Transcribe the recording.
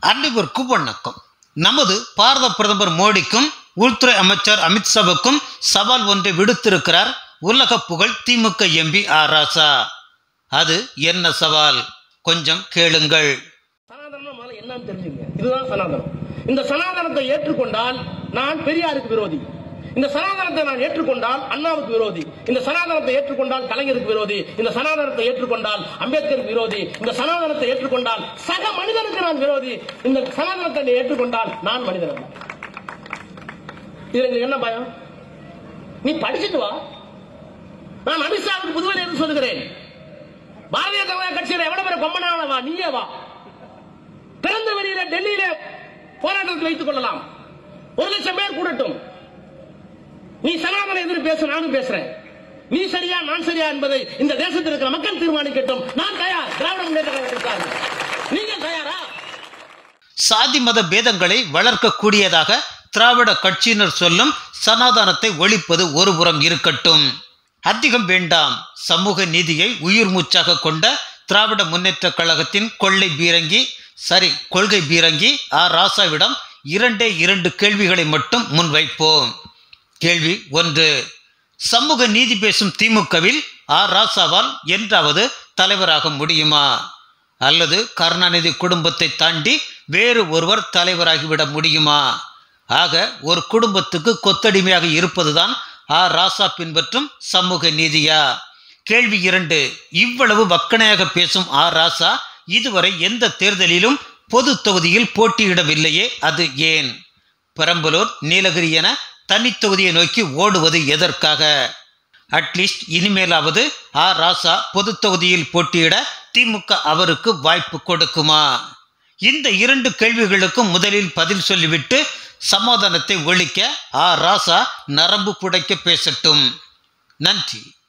அனைவருக்கும் வணக்கம் நமது பாரத பிரதமர் மோடிக்கும் உள்துறை அமைச்சர் அமித்ஷாவுக்கும் சவால் ஒன்றை விடுத்திருக்கிறார் உலக புகழ் திமுக எம்பி ஆர் ராசா அது என்ன சவால் கொஞ்சம் கேளுங்கள் சனாதனம் முதல்ல என்னன்னு தெரிஞ்சுங்க இதுதான் சனாதனம் இந்த சனாதனத்தை ஏற்றுக்கொண்டால் நான் பெரியாருக்கு விரோதி இந்த சனாதனத்தை நான் ஏற்றுக்கொண்டால் அண்ணாவுக்கு விரோதி இந்த சனாதனத்தை ஏற்றுக்கொண்டால் கலைஞருக்கு விரோதி இந்த சனாதனத்தை ஏற்றுக்கொண்டால் அம்பேத்கருக்கு விரோதி இந்த சனாதனத்தை ஏற்றுக்கொண்டால் சக மனிதனுக்கு நான் விரோதி இந்த சனாதனத்தை நீ ஏற்றுக்கொண்டால் நான் மனிதன் அல்ல. இதுல எனக்கு என்ன பயம் நீ படிச்சுட்டு வா நான் அமித்ஷாவுக்கு புதுவை என்று சொல்லுகிறேன் பாரதிய ஜனதா கட்சியில எவ்வளவு பேர் கொம்பனான வா நீயே வா திறந்த வெளியில டெல்லியில போராட்டத்தில் வைத்துக் கொள்ளலாம் ஒரு லட்சம் பேர் கூடட்டும் நீ சனாதன எதிர்ப்பு பேச நானும் பேசுறேன் நீ சரியா நான் சரியா என்பதை இந்த தேசத்தில் இருக்கிற மக்கள் தீர்மானிக்கட்டும் நான் தயார் திராவிட முன்னேற்ற கழகத்திற்காக நீங்க தயாரா சாதி மத பேதங்களை வளர்க்கக்கூடியதாக திராவிட கட்சியினர் சொல்லும் சனாதனத்தை ஒழிப்பது ஒருபுறம் இருக்கட்டும் அதிகம் வேண்டாம் சமூக நீதியை உயிர் மூச்சாக கொண்ட திராவிட முன்னேற்ற கழகத்தின் கொள்ளை பீரங்கி சரி கொள்கை பீரங்கி ஆர் ராசாவிடம் இரண்டே இரண்டு கேள்விகளை மட்டும் முன்வைப்போம் கேள்வி ஒன்று சமூக நீதி பேசும் திமுகவில் ஆர் ராசாவால் என்றாவது தலைவராக முடியுமா அல்லது கருணாநிதி குடும்பத்தை தாண்டி வேறு ஒருவர் தலைவராகிவிட முடியுமா ஆக ஒரு குடும்பத்துக்கு கொத்தடிமையாக இருப்பதுதான் ஆ ராசா பின்பற்றும் சமூக நீதியா கேள்வி இரண்டு இவ்வளவு வக்கணையாக பேசும் ஆ ராசா இதுவரை எந்த தேர்தலிலும் பொது தொகுதியில் போட்டியிடவில்லையே அது ஏன் பெரம்பலூர் நீலகிரி என தனித்தொகுதியை நோக்கி ஓடுவது எதற்காக அட்லீஸ்ட் இனிமேலாவது ஆ ராசா பொது தொகுதியில் போட்டியிட திமுக அவருக்கு வாய்ப்பு கொடுக்குமா இந்த இரண்டு கேள்விகளுக்கும் முதலில் பதில் சொல்லிவிட்டு சமாதானத்தை ஒழிக்க ஆ ராசா நரம்பு புடைக்க பேசட்டும் நன்றி